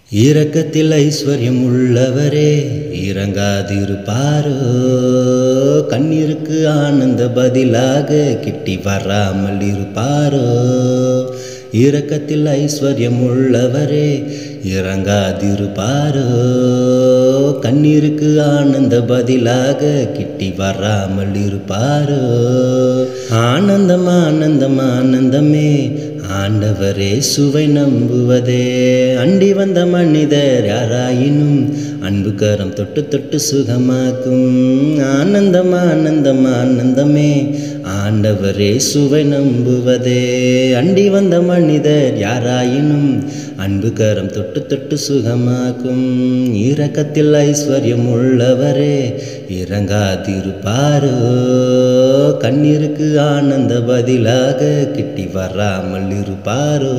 இரக்கத்தில் ஐஸ்வர்யம் உள்ளவரே இறங்காதிருப்பாரோ கண்ணீருக்கு ஆனந்த பதிலாக கிட்டி வராமல் இருப்பாரோ இரக்கத்தில் ஐஸ்வர்யம் உள்ளவரே இறங்காதிருப்பாரோ கண்ணீருக்கு ஆனந்த பதிலாக கிட்டி வராமல் இருப்பாரோ ஆனந்தம் ஆனந்தம் ஆனந்தமே ஆண்டவரே சுவை நம்புவதே அண்டி வந்த மனிதர் யாராயினும் அன்பு கரம் தொட்டு தொட்டு சுகமாக்கும் ஆனந்தம் ஆனந்தம் ஆனந்தமே ஆண்டவரே சுவை நம்புவதே அண்டி வந்த மனிதர் யாராயினும் அன்பு கரம் தொட்டு தொட்டு சுகமாக்கும் இரக்கத்தில் ஐஸ்வர்யம் உள்ளவரே இறங்காதிருப்பாரோ கண்ணீருக்கு ஆனந்த பதிலாக கிட்டி வராமல் இருப்பாரோ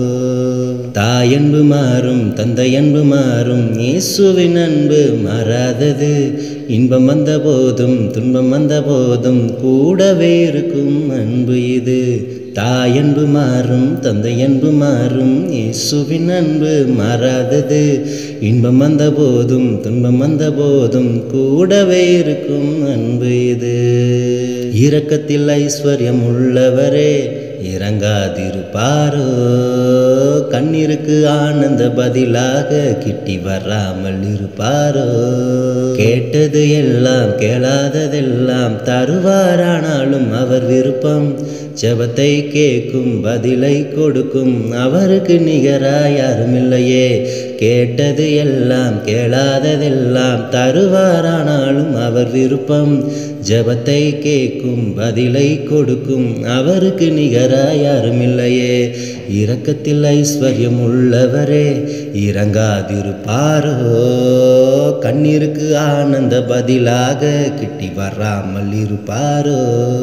தாயன்பு மாறும் தந்தை அன்பு மாறும் இயேசுவின் அன்பு மாறாதது இன்பம் வந்த போதும் துன்பம் வந்த போதும் கூடவே இருக்கும் அன்பு இது தாயன்பு மாறும் தந்தை அன்பு மாறும் இயேசுவின் அன்பு மாறாதது இன்பம் வந்த போதும் துன்பம் வந்த போதும் கூடவே இருக்கும் அன்பு இது இரக்கத்தில் ஐஸ்வர்யம் உள்ளவரே இறங்காதிருப்பாரோ கண்ணீருக்கு ஆனந்த பதிலாக கிட்டி வராமல் இருப்பாரோ கேட்டது எல்லாம் கேளாததெல்லாம் தருவாரானாலும் அவர் விருப்பம் ஜெபத்தை கேட்கும் பதிலை கொடுக்கும் அவருக்கு நிகராய் யாரும் இல்லையே கேட்டது எல்லாம் கேளாததெல்லாம் தருவாரானாலும் அவர் விருப்பம் ஜெபத்தை கேட்கும் பதிலை கொடுக்கும் அவருக்கு நிகராய் யாரும் இல்லையே இரக்கத்தில் ஐஸ்வர்யம் உள்ளவரே இறங்காதிருப்பாரோ கண்ணீருக்கு ஆனந்த பதிலாக கிட்டி வராமல் இருப்பாரோ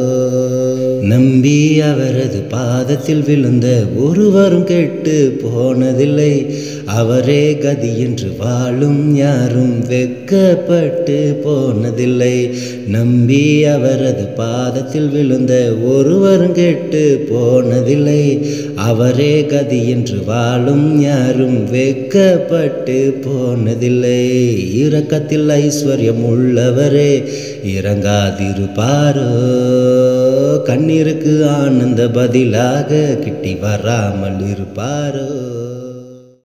நம்பி அவரது பாதத்தில் விழுந்த ஒருவரும் கெட்டு போனதில்லை அவரே கதி என்று வாழும் யாரும் வெக்கப்பட்டு போனதில்லை நம்பி அவரது பாதத்தில் விழுந்த ஒருவரும் கெட்டு போனதில்லை அவரே கதி என்று வாழும் யாரும் வெக்கப்பட்டு போனதில்லை இரக்கத்தில் ஐஸ்வர்யம் உள்ளவரே இறங்காதிருப்பாரோ கண்ணீருக்கு ஆனந்த பதிலாக கிட்டி வராமல் இருப்பாரோ